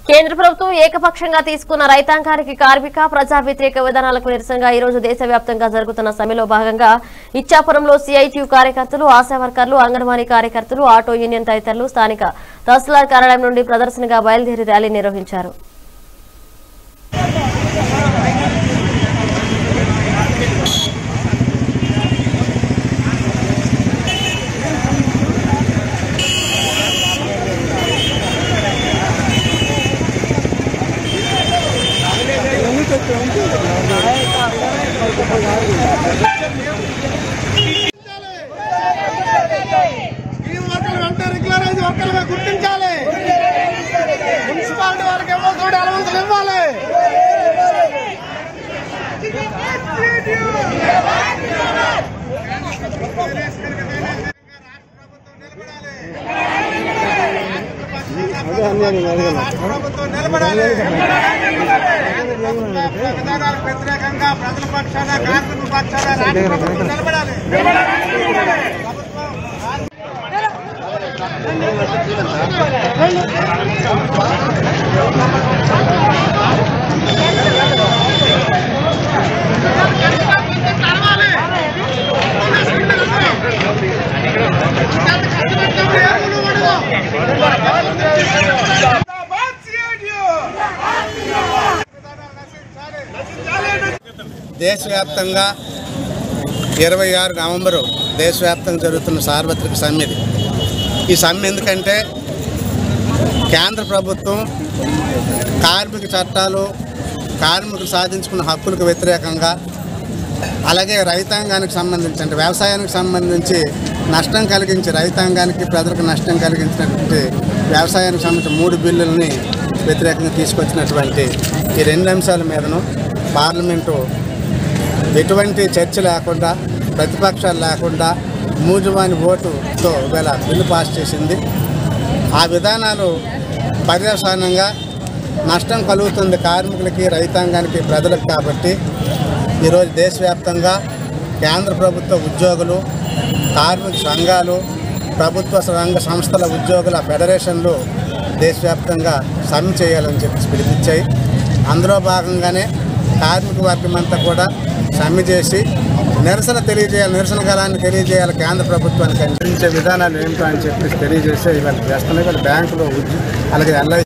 కేంద్ర ప్రభుత్వం ఏకపక్షంగా తీసుకున్న రైతాంగానికి కార్మిక ప్రజా వ్యతిరేక విధానాలకు నిరసనగా ఈ రోజు దేశవ్యాప్తంగా జరుగుతున్న సమ్మెలో భాగంగా ఇచ్చాపురంలో సిఐటియు కార్యకర్తలు ఆశా వర్కర్లు అంగన్వాడీ కార్యకర్తలు ఆటో యూనియన్ తదితరులు స్థానిక తహసీల్దార్ కార్యాలయం నుండి ప్రదర్శనగా బయలుదేరి ర్యాలీ నిర్వహించారు ఈ వర్కర్లు వెంటనే రెగ్యులరైజ్ వర్కర్లుగా గుర్తించాలి మున్సిపాలిటీ వాళ్ళకి ఏమో కూడా అలవన్సులు ఇవ్వాలి రాష్ట్ర ప్రభుత్వం నిలబడాలి ప్రభుత్వ విధానాలకు వ్యతిరేకంగా ప్రజల పక్షాన కార్మికుల పక్షాన రాష్ట్ర ప్రభుత్వం నిలబడాలి దేశవ్యాప్తంగా ఇరవై ఆరు నవంబరు దేశవ్యాప్తంగా జరుగుతున్న సార్వత్రిక సమ్మె ఇది ఈ సమ్మె ఎందుకంటే కేంద్ర ప్రభుత్వం కార్మిక చట్టాలు కార్మికులు సాధించుకున్న హక్కులకు వ్యతిరేకంగా అలాగే రైతాంగానికి సంబంధించి అంటే వ్యవసాయానికి సంబంధించి నష్టం కలిగించి రైతాంగానికి ప్రజలకు నష్టం కలిగించినటువంటి వ్యవసాయానికి సంబంధించిన మూడు బిల్లుల్ని వ్యతిరేకంగా తీసుకొచ్చినటువంటి ఈ రెండు అంశాల మీదను పార్లమెంటు ఎటువంటి చర్చ లేకుండా ప్రతిపక్షాలు లేకుండా మూజువాని ఓటుతో ఇవాళ బిల్లు పాస్ చేసింది ఆ విధానాలు పర్యవసానంగా నష్టం కలుగుతుంది కార్మికులకి రైతాంగానికి ప్రజలకు కాబట్టి ఈరోజు దేశవ్యాప్తంగా కేంద్ర ప్రభుత్వ ఉద్యోగులు కార్మిక సంఘాలు ప్రభుత్వ రంగ సంస్థల ఉద్యోగుల ఫెడరేషన్లు దేశవ్యాప్తంగా సమ్మె చేయాలని చెప్పి పిలిపించాయి అందులో భాగంగానే కార్మిక వర్గం అంతా కూడా సమ్మె చేసి నిరసన తెలియజేయాలి నిరసన గలాన్ని తెలియజేయాలి కేంద్ర ప్రభుత్వానికి అందించే విధానాలు ఏమిటో అని చెప్పి తెలియజేసి ఇవాళ చేస్తున్నాయి ఇవాళ బ్యాంకులో ఉద్యో అలాగే ఎల్ఐ